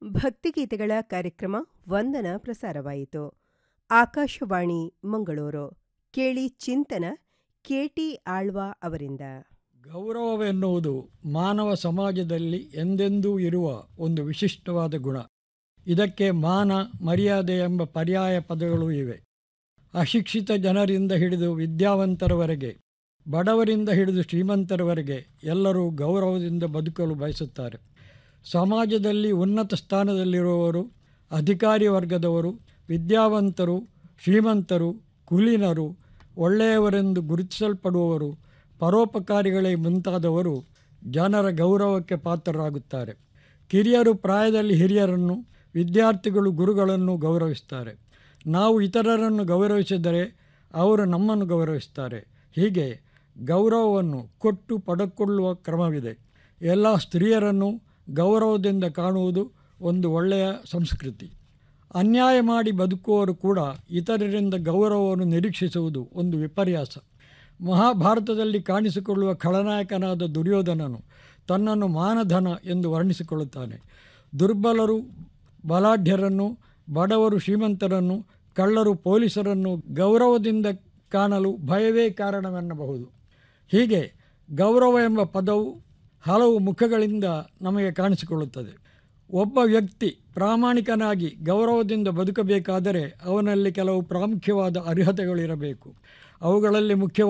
ಭಕ್ತಿಗೀತೆಗಳ ಕಾರ್ಯಕ್ರಮ ವಂದನ ಪ್ರಸಾರವಾಯಿತು ಆಕಾಶವಾಣಿ ಮಂಗಳೂರು ಕೇಳಿ ಚಿಂತನ ಕೆಟಿ ಆಳ್ವ ಅವರಿಂದ ಗೌರವವೆನ್ನುವುದು ಮಾನವ ಸಮಾಜದಲ್ಲಿ ಎಂದೆಂದೂ ಇರುವ ಒಂದು ವಿಶಿಷ್ಟವಾದ ಗುಣ ಇದಕ್ಕೆ ಮಾನ ಮರ್ಯಾದೆ ಎಂಬ ಪರ್ಯಾಯ ಪದಗಳು ಇವೆ ಅಶಿಕ್ಷಿತ ಜನರಿಂದ ಹಿಡಿದು ವಿದ್ಯಾವಂತರವರೆಗೆ ಬಡವರಿಂದ ಹಿಡಿದು ಶ್ರೀಮಂತರವರೆಗೆ ಎಲ್ಲರೂ ಗೌರವದಿಂದ ಬದುಕಲು ಬಯಸುತ್ತಾರೆ ಸಮಾಜದಲ್ಲಿ ಉನ್ನತ ಸ್ಥಾನದಲ್ಲಿರುವವರು ಅಧಿಕಾರಿ ವರ್ಗದವರು ವಿದ್ಯಾವಂತರು ಶ್ರೀಮಂತರು ಕುಲೀನರು ಒಳ್ಳೆಯವರೆಂದು ಗುರುತಿಸಲ್ಪಡುವವರು ಪರೋಪಕಾರಿಗಳೇ ಮುಂತಾದವರು ಜನರ ಗೌರವಕ್ಕೆ ಪಾತ್ರರಾಗುತ್ತಾರೆ ಕಿರಿಯರು ಪ್ರಾಯದಲ್ಲಿ ಹಿರಿಯರನ್ನು ವಿದ್ಯಾರ್ಥಿಗಳು ಗುರುಗಳನ್ನು ಗೌರವಿಸ್ತಾರೆ ನಾವು ಇತರರನ್ನು ಗೌರವಿಸಿದರೆ ಅವರು ನಮ್ಮನ್ನು ಗೌರವಿಸ್ತಾರೆ ಹೀಗೆ ಗೌರವವನ್ನು ಕೊಟ್ಟು ಪಡೆದುಕೊಳ್ಳುವ ಕ್ರಮವಿದೆ ಎಲ್ಲ ಸ್ತ್ರೀಯರನ್ನು ಗೌರವದಿಂದ ಕಾಣುವುದು ಒಂದು ಒಳ್ಳೆಯ ಸಂಸ್ಕೃತಿ ಅನ್ಯಾಯ ಮಾಡಿ ಬದುಕುವವರು ಕೂಡ ಇತರರಿಂದ ಗೌರವವನ್ನು ನಿರೀಕ್ಷಿಸುವುದು ಒಂದು ವಿಪರ್ಯಾಸ ಮಹಾಭಾರತದಲ್ಲಿ ಕಾಣಿಸಿಕೊಳ್ಳುವ ಖಳನಾಯಕನಾದ ದುರ್ಯೋಧನನು ತನ್ನನ್ನು ಮಾನಧನ ಎಂದು ವರ್ಣಿಸಿಕೊಳ್ಳುತ್ತಾನೆ ದುರ್ಬಲರು ಬಲಾಢ್ಯರನ್ನು ಬಡವರು ಶ್ರೀಮಂತರನ್ನು ಕಳ್ಳರು ಪೊಲೀಸರನ್ನು ಗೌರವದಿಂದ ಕಾಣಲು ಭಯವೇ ಕಾರಣವೆನ್ನಬಹುದು ಹೀಗೆ ಗೌರವ ಎಂಬ ಪದವು ಹಲವು ಮುಖಗಳಿಂದ ನಮಗೆ ಕಾಣಿಸಿಕೊಳ್ಳುತ್ತದೆ ಒಬ್ಬ ವ್ಯಕ್ತಿ ಪ್ರಾಮಾಣಿಕನಾಗಿ ಗೌರವದಿಂದ ಬದುಕಬೇಕಾದರೆ ಅವನಲ್ಲಿ ಕೆಲವು ಪ್ರಾಮುಖ್ಯವಾದ ಅರ್ಹತೆಗಳಿರಬೇಕು ಅವುಗಳಲ್ಲಿ ಮುಖ್ಯವಾಗಿ